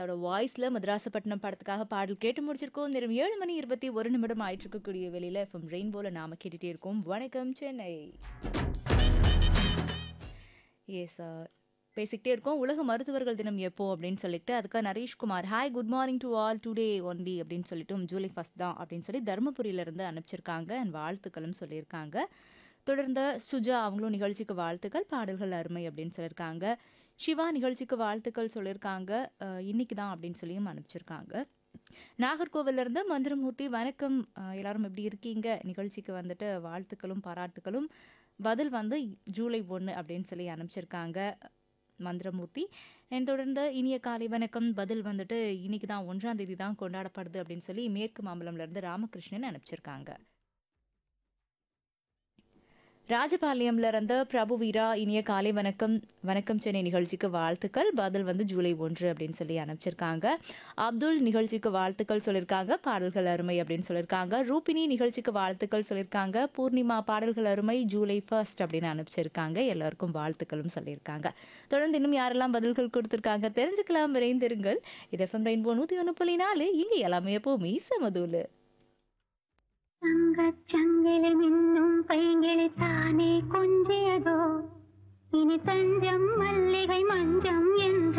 சுஜாதாவோட வாய்ஸ்ல மதராசப்பட்டினம் படத்துக்காக பாடல் கேட்டு முடிச்சிருக்கோம் நேரம் ஏழு மணி இருபத்தி ஒரு நிமிடம் ஆயிட்டு இருக்கக்கூடிய வெளியில எஃப்எம் ரெயின்போல நாம கேட்டுட்டே இருக்கோம் வணக்கம் சென்னை எஸ் பேசிக்கிட்டே இருக்கோம் உலக மருத்துவர்கள் தினம் எப்போ அப்படின்னு சொல்லிட்டு அதுக்கு Nareshkumar hi good morning to all today only அப்படின்னு சொல்லிட்டு ஜூலை ஃபஸ்ட் தான் அப்படின்னு சொல்லி தருமபுரியிலேருந்து அனுப்பிச்சிருக்காங்க அண்ட் வாழ்த்துக்களும் சொல்லியிருக்காங்க தொடர்ந்து சுஜா அவங்களும் நிகழ்ச்சிக்கு வாழ்த்துக்கள் பாடல்கள் அருமை அப்படின்னு சொல்லியிருக்காங்க சிவா நிகழ்ச்சிக்கு வாழ்த்துக்கள் சொல்லியிருக்காங்க அஹ், இன்னைக்கு தான் அப்படின்னு சொல்லியும் அனுப்பிச்சிருக்காங்க நாகர்கோவில்ல இருந்து மந்திரமூர்த்தி வணக்கம் அஹ், எல்லாரும் எப்படி இருக்கீங்க நிகழ்ச்சிக்கு வந்துட்டு வாழ்த்துக்களும் பாராட்டுக்களும் பதில் வந்து ஜூலை ஒன்று அப்படின்னு சொல்லி அனுப்பிச்சிருக்காங்க மந்திரமூர்த்தி and தொடர்ந்து இனிய காலை வணக்கம் பதில் வந்துட்டு இன்னைக்கு தான் ஒன்றாம் தேதி தான் கொண்டாடப்படுது அப்படின்னு சொல்லி மேற்கு மாம்பலம்ல இருந்து ராமகிருஷ்ணன் அனுப்பிச்சிருக்காங்க ராஜபாளையம்ல இருந்த பிரபு வீரா இனிய காலை வணக்கம் வணக்கம் சென்னை நிகழ்ச்சிக்கு வாழ்த்துக்கள் பதில் வந்து ஜூலை ஒன்று அப்படின்னு சொல்லி அனுப்பிச்சிருக்காங்க அப்துல் நிகழ்ச்சிக்கு வாழ்த்துக்கள் சொல்லியிருக்காங்க பாடல்கள் அருமை அப்படின்னு சொல்லியிருக்காங்க ரூபினி நிகழ்ச்சிக்கு வாழ்த்துக்கள் சொல்லியிருக்காங்க பூர்ணிமா பாடல்கள் அருமை ஜூலை ஃபர்ஸ்ட் அப்படின்னு அனுப்பிச்சிருக்காங்க எல்லாருக்கும் வாழ்த்துக்களும் சொல்லியிருக்காங்க தொடர்ந்து இன்னும் யாரெல்லாம் பதில்கள் கொடுத்துருக்காங்க தெரிஞ்சுக்கலாம் விரைந்திருங்கள் இது எஃப்எம் ரெயின்போ நூற்றி ஒன்று புள்ளி நாலு இங்கே எல்லாமே எப்போவுமே சமதூலு தங்கச்சங்கிலி மின்னும் பைங்கிளி தானே கொஞ்சியதோ இனி தன்